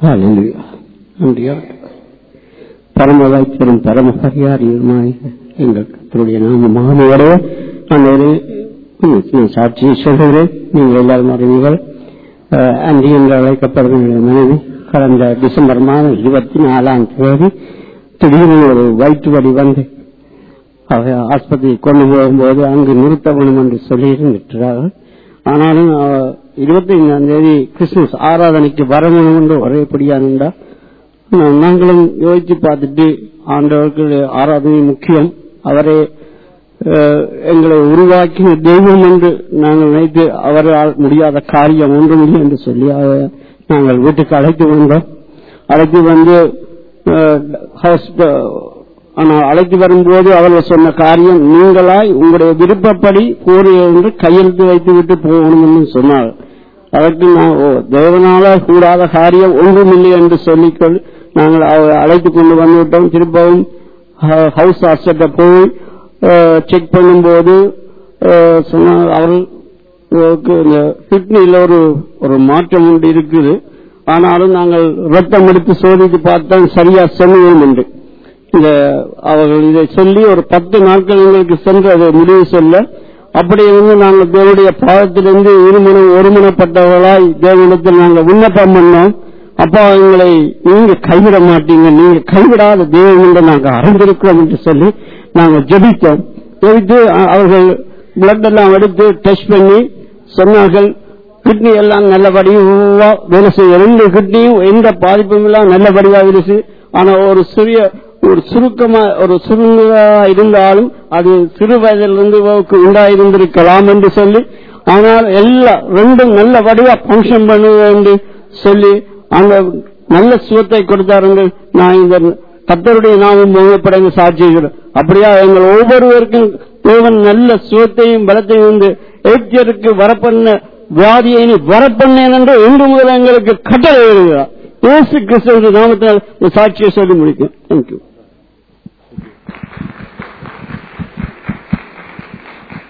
ஹalleluya நன்றியா பரம வைத்திரும் பரம பரிகாரியுமாய் எங்கள் கர்த்தருடைய நாம மகனோட நான் சாட்சியை சொல்கிறேன் நீங்கள் எல்லாரும் அறிவீர்கள் அன்றி என்று அழைக்கப்படுகிற மனைவி கடந்த டிசம்பர் மாதம் இருபத்தி நாலாம் தேதி திடீர்னு ஒரு வயிற்று வலி வந்து அவ ஆஸ்பத்திரி கொண்டு போகும்போது அங்கு நிறுத்த வேணும் என்று சொல்லியிருக்கிறார்கள் ஆனாலும் இருபத்தி ஐந்தாம் தேதி கிறிஸ்துமஸ் ஆராதனைக்கு வர வேணும் என்று ஒரேபடியானுண்டா நாங்களும் யோசிச்சு பார்த்துட்டு ஆண்டவருக்கு ஆராதனை முக்கியம் அவரே எங்களை உருவாக்கின தெய்வம் என்று நாங்கள் நினைத்து அவரால் முடியாத காரியம் ஒன்றுமில்லை என்று சொல்லி நாங்கள் வீட்டுக்கு அழைத்து வந்தோம் அழைத்து வந்து ஆனால் அழைத்து வரும்போது அவர்கள் சொன்ன காரியம் நீங்களாய் உங்களுடைய விருப்பப்படி கூறிய என்று கையெழுத்து வைத்து விட்டு போகணும் என்று சொன்னார் அதற்கு நான் தேவனால கூடாத காரியம் ஒன்றுமில்லை என்று சொல்லிக்கொள் நாங்கள் அழைத்து கொண்டு வந்துவிட்டோம் திரும்பவும் ஹவுஸ் ஹாஸ்பிட்டல் போய் செக் பண்ணும்போது சொன்னார் அவர்களுக்கு இந்த கிட்னியில் ஒரு ஒரு மாற்றம் ஒன்று இருக்குது ஆனாலும் நாங்கள் ரத்தம் எடுத்து சோதித்து பார்த்தோம் சரியா சொல்லுவோம் என்று இந்த அவர்கள் இதை சொல்லி ஒரு பத்து நாட்கள் எங்களுக்கு சென்று அதை முடிவு சொல்ல அப்படி இருந்து நாங்கள் தேவனுடைய பாதத்திலிருந்து இருமணம் ஒருமணப்பட்டவர்களாய் தேவனிடத்தில் நாங்கள் விண்ணப்பம் பண்ணோம் அப்பா எங்களை நீங்க கைவிட மாட்டீங்க நீங்க கைவிடாத தெய்வம் என்று நாங்கள் அறிந்திருக்கிறோம் என்று சொல்லி நாங்கள் ஜெபித்தோம் ஜெபித்து அவர்கள் பிளட் எல்லாம் எடுத்து டெஸ்ட் பண்ணி சொன்னார்கள் கிட்னி எல்லாம் நல்லபடியா வேலை செய்ய ரெண்டு கிட்னியும் எந்த பாதிப்பும் எல்லாம் நல்லபடியா வேலை ஆனா ஒரு சிறிய ஒரு சுருக்கமா ஒரு சுருங்கா இருந்தாலும் அது சிறு வயதிலிருந்து உண்டாயிருந்திருக்கலாம் என்று சொல்லி ஆனால் எல்லாம் ரெண்டும் நல்ல வடிவா பங்கன் பண்ணுவது என்று சொல்லி அந்த நல்ல சுகத்தை கொடுத்தாருங்கள் நான் இந்த கத்தருடைய நாமம் முகப்படங்க சாட்சிக்கிறோம் அப்படியா எங்கள் ஒவ்வொருவருக்கும் தேவன் நல்ல சுகத்தையும் பலத்தையும் வந்து எய்த்தியருக்கு வரப்பண்ண வியாதியை வரப்பண்ணேன் என்று இன்று முதல் எங்களுக்கு கட்டளை எழுதுகிறார் இயேசு கிறிஸ்துவ நாமத்தினால் சாட்சியை சொல்லி முடிக்கும் தேங்க்யூ